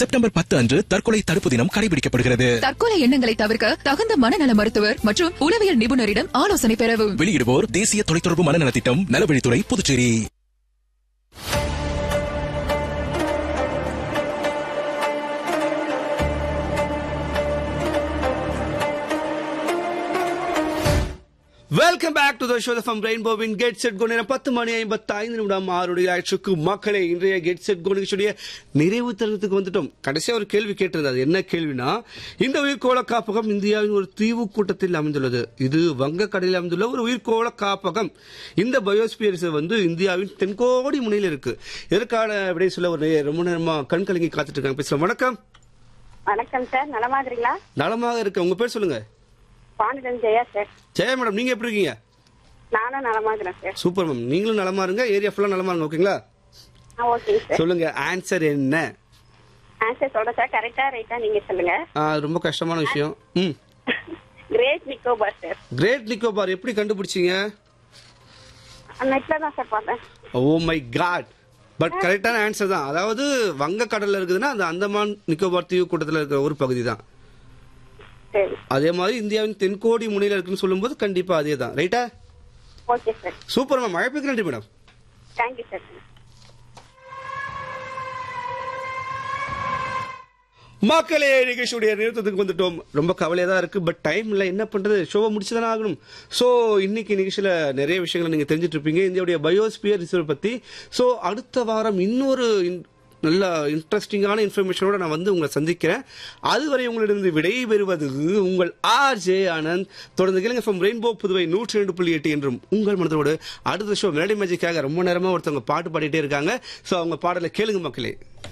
September பத்து அன்று தற்கொலை தடுப்பு தினம் கடைபிடிக்கப்படுகிறது தற்கொலை எண்ணங்களை தவிர்க்க தகுந்த மனநல மருத்துவர் மற்றும் உளவியல் நிபுணரிடம் ஆலோசனை பெறவும் வெளியிடுவோர் தேசிய தொலைத்தொடர்பு மனநலத் திட்டம் நலவழித்துறை Puducherry welcome back to the show from ரெயின்போவின் கெட் செட் கோ நேரம் பத்து மணி ஐம்பத்தி ஐந்து நிமிடம் ஆறுடைய ஆட்சிக்கு மக்களே இன்றைய கெட் செட் கோ நிகழ்ச்சியுடைய நிறைவு தருணத்துக்கு வந்துட்டோம் கடைசியா ஒரு கேள்வி கேட்டிருந்தது அது என்ன கேள்வினா இந்த உயிர்கோள காப்பகம் இந்தியாவின் ஒரு தீவு கூட்டத்தில் அமைந்துள்ளது இது வங்கக்கடலில் அமைந்துள்ள ஒரு உயிர்கோள காப்பகம் இந்த பயோஸ்பியர் ரிசர்வ் வந்து இந்தியாவின் தென்கோடி முனையில் இருக்கு இதற்கான விடை சொல்ல ஒரு ரொம்ப நேரமா கண் கலங்கி காத்துட்டு இருக்காங்க பேசுறோம் வணக்கம் வணக்கம் சார் நலமா இருக்கிறீங்களா நலமாக இருக்க உங்க பேர் சொல்லுங்க பாண்டியன் ஜெயா சார் ஜெயா மேடம் நீங்க எப்படி இருக்கீங்க நானும் நலமா இருக்கிறேன் சார் சூப்பர் மேம் நீங்களும் நலமா இருங்க ஏரியா ஃபுல்லா நலமா இருங்க ஓகேங்களா ஆ ஓகேங்க சார் சொல்லுங்க ஆன்சர் என்ன ஆன்சர் சொல்றேன் சார் கரெக்டா ரைட்டா நீங்க சொல்லுங்க ஆ, ரொம்ப கஷ்டமான விஷயம் ம் great Nicobar sir great Nicobar எப்படி கண்டுபிடிச்சீங்க நெட்ல தான் சார் பார்த்தேன் ஓ மை காட் பட் கரெக்டான ஆன்சர் தான் அதாவது வங்கக்கடல்ல இருக்குதுன்னா அந்த அந்தமான் நிக்கோபார் தீவு கூட்டத்தில் இருக்கிற ஒரு பகுதி தான் சரி அதே மாதிரி இந்தியாவின் தென்கோடி முனையில இருக்குன்னு சொல்லும்போது கண்டிப்பா அதே தான் ரைட்டா ஓகே சார் சூப்பர் மேம் அழைப்புக்கு நன்றி மேடம் தேங்க்யூ சார் மக்களே நிகழ்ச்சியுடைய நிறுத்தத்துக்கு வந்துட்டோம் ரொம்ப கவலையா தான் இருக்கு பட் டைம் இல்லை என்ன பண்றது ஷோவை முடிச்சுதானே ஆகணும் ஸோ இன்னைக்கு நிகழ்ச்சியில நிறைய விஷயங்களை நீங்க தெரிஞ்சிட்டு இருப்பீங்க இந்தியாவுடைய பயோஸ்பியர் ரிசர்வ் பத்தி ஸோ அடுத்த வாரம் இன்னொரு in- நல்ல இன்ட்ரெஸ்டிங்கான இன்ஃபர்மேஷனோட நான் வந்து உங்களை சந்திக்கிறேன் அதுவரை உங்களிடம் விடை பெறுவது உங்கள் ஆர் ஜே ஆனந்த் தொடர்ந்து கேளுங்க ஃப்ரம் ரெயின்போ புதுவை நூற்றி ரெண்டு புள்ளி எட்டு என்றும் உங்கள் மனதோடு அடுத்த ஷோ மெலடி மேஜிக்காக ரொம்ப நேரமா ஒருத்தவங்க பாட்டு பாடிட்டே இருக்காங்க ஸோ அவங்க பாடலை கேளுங்க மக்களே